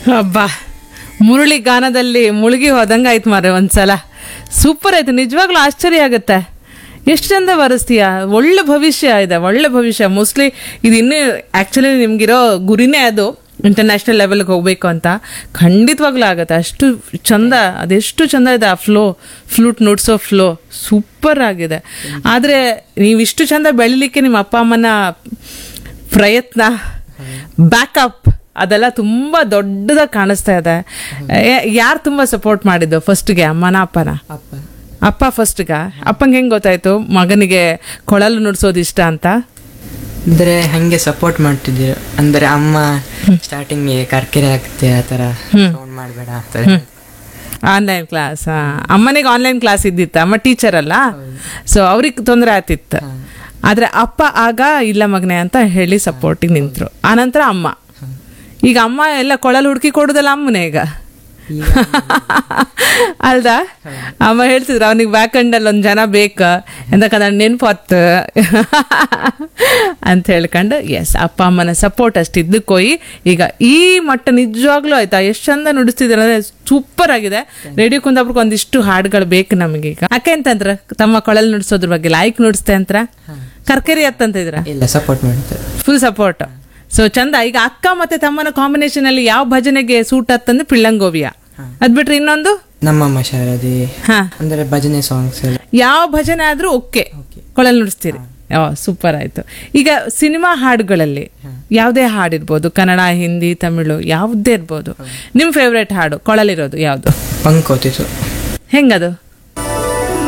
ಅಬ್ಬಾ ಮುರಳಿ ಗಾನದಲ್ಲಿ ಮುಳುಗಿ ಹೋದಂಗೆ ಆಯ್ತು ಮಾರೆ ಒಂದ್ಸಲ ಸೂಪರ್ ಆಯ್ತು ನಿಜವಾಗ್ಲೂ ಆಶ್ಚರ್ಯ ಆಗುತ್ತೆ ಎಷ್ಟು ಚಂದ ಬರೆಸ್ತೀಯ ಒಳ್ಳೆ ಭವಿಷ್ಯ ಇದೆ ಒಳ್ಳೆ ಭವಿಷ್ಯ ಮೋಸ್ಟ್ಲಿ ಇದು ಇನ್ನೂ ಆ್ಯಕ್ಚುಲಿ ನಿಮ್ಗಿರೋ ಗುರಿನೇ ಅದು ಇಂಟರ್ನ್ಯಾಷನಲ್ ಲೆವೆಲ್ಗೆ ಹೋಗ್ಬೇಕು ಅಂತ ಖಂಡಿತವಾಗ್ಲೂ ಆಗುತ್ತೆ ಅಷ್ಟು ಚಂದ ಅದೆಷ್ಟು ಚಂದ ಇದೆ ಆ ಫ್ಲೋ ಫ್ಲೂಟ್ ನುಡ್ಸೋ ಫ್ಲೋ ಸೂಪರ್ ಆಗಿದೆ ಆದರೆ ನೀವಿಷ್ಟು ಚಂದ ಬೆಳಿಲಿಕ್ಕೆ ನಿಮ್ಮ ಅಪ್ಪ ಅಮ್ಮನ ಪ್ರಯತ್ನ ಬ್ಯಾಕಪ್ ಅದೆಲ್ಲ ತುಂಬಾ ದೊಡ್ಡದಾಗಿ ಕಾಣಿಸ್ತಾ ಇದೆ ಯಾರು ತುಂಬಾ ಸಪೋರ್ಟ್ ಮಾಡಿದ್ದು ಫಸ್ಟ್ಗೆ ಅಮ್ಮನ ಅಪ್ಪನ ಅಪ್ಪ ಅಪ್ಪ ಫಸ್ಟ್ಗ ಅಪ್ಪಂಗೆ ಹೆಂಗ್ ಗೊತ್ತಾಯ್ತು ಮಗನಿಗೆ ಕೊಳಲು ನುಡ್ಸೋದು ಇಷ್ಟ ಅಂತ ಅಂದ್ರೆ ಹಂಗೆ ಸಪೋರ್ಟ್ ಮಾಡ್ತಿದ್ರು ಅಂದ್ರೆ ಅಮ್ಮ ಸ್ಟಾರ್ಟಿಂಗ್ ಕರ್ಕೆರೆ ಆಗ್ತೆ ಆ ಥರ ಸೌಂಡ್ ಮಾಡಬೇಡ ಆ ಥರ ಆನ್ಲೈನ್ ಕ್ಲಾಸ್ ಅಮ್ಮನಿಗೆ ಆನ್ಲೈನ್ ಕ್ಲಾಸ್ ಇದ್ದಿತ್ತ ಅಮ್ಮ ಟೀಚರ್ ಅಲ್ಲ ಸೊ ಅವ್ರಿಗೆ ತೊಂದರೆ ಆತಿತ್ತು ಆದ್ರೆ ಅಪ್ಪ ಆಗ ಇಲ್ಲ ಮಗನೆ ಅಂತ ಹೇಳಿ ಸಪೋರ್ಟಿಗೆ ನಿಂತ್ರು ಆನಂತರ ಅಮ್ಮ ಈಗ ಅಮ್ಮ ಎಲ್ಲ ಕೊಳಲು ಹುಡುಕಿ ಕೊಡುದಲ್ಲ ಅಮ್ಮನೇ ಈಗ ಈಗ ಅಲ್ದಾ ಅಮ್ಮ ಹೇಳ್ತಿದ್ರು ಅವನಿಗೆ ಬ್ಯಾಕ್ ಅಲ್ಲಿ ಒಂದ್ ಜನ ಬೇಕ ಎಂದಕ್ಕಂದ್ರೆ ನೆನ್ಪು ಹೊತ್ತು ಅಂತ ಹೇಳ್ಕೊಂಡು ಎಸ್ ಅಪ್ಪ ಅಮ್ಮನ ಸಪೋರ್ಟ್ ಅಷ್ಟು ಇದ್ದಕ್ಕೋಯಿ ಈಗ ಈ ಮಟ್ಟ ನಿಜವಾಗ್ಲೂ ಆಯ್ತಾ ಎಷ್ಟು ಚಂದ ನುಡಿಸ್ತಿದ್ದಾರೆ ಅಂದ್ರೆ ಸೂಪರ್ ಆಗಿದೆ ರೇಡಿಯೋ ಕುಂದಾಪುರಕ್ಕೆ ಒಂದಿಷ್ಟು ಹಾಡುಗಳು ಬೇಕು ನಮಗೆ ಈಗ ಅಕ್ಕ ಎಂತಂದ್ರ ತಮ್ಮ ಕೊಳಲ್ ನುಡಿಸೋದ್ರ ಬಗ್ಗೆ ಲಾಯ್ಕ್ ನುಡಿಸ್ತೆ ಅಂತ ಕರ್ಕರಿ ಅತ್ತಂತಿದ್ರ ಇಲ್ಲ ಸಪೋರ್ಟ್ ಮಾಡ್ತಾರೆ ಫುಲ್ ಸಪೋರ್ಟ್ ಸೊ ಚಂದ ಈಗ ಅಕ್ಕ ಮತ್ತೆ ತಮ್ಮನ ಕಾಂಬಿನೇಷನ್ ಅಲ್ಲಿ ಯಾವ ಭಜನೆಗೆ ಸೂಟ್ ಆತಂದ್ರೆ ಪಿಳ್ಳಂಗೋವಿಯ ಅದ್ ಬಿಟ್ರೆ ಇನ್ನೊಂದು ನಮ್ಮಮ್ಮ ಶಾರದಿ ಹಾ ಅಂದ್ರೆ ಭಜನೆ ಸಾಂಗ್ಸ್ ಎಲ್ಲ ಯಾವ ಭಜನೆ ಆದ್ರೂ ಓಕೆ ಕೊಳಲ್ ನುಡಿಸ್ತೀರಿ ಓ ಸೂಪರ್ ಆಯ್ತು ಈಗ ಸಿನಿಮಾ ಹಾಡುಗಳಲ್ಲಿ ಯಾವುದೇ ಹಾಡಿರ್ಬೋದು ಕನ್ನಡ ಹಿಂದಿ ತಮಿಳು ಯಾವುದೇ ಇರ್ಬೋದು ನಿಮ್ ಫೇವ್ರೇಟ್ ಹಾಡು ಕೊಳಲಿರೋದು ಯಾವ್ದು ಪಂಕ್ ಓದಿತು ಹೆಂಗದು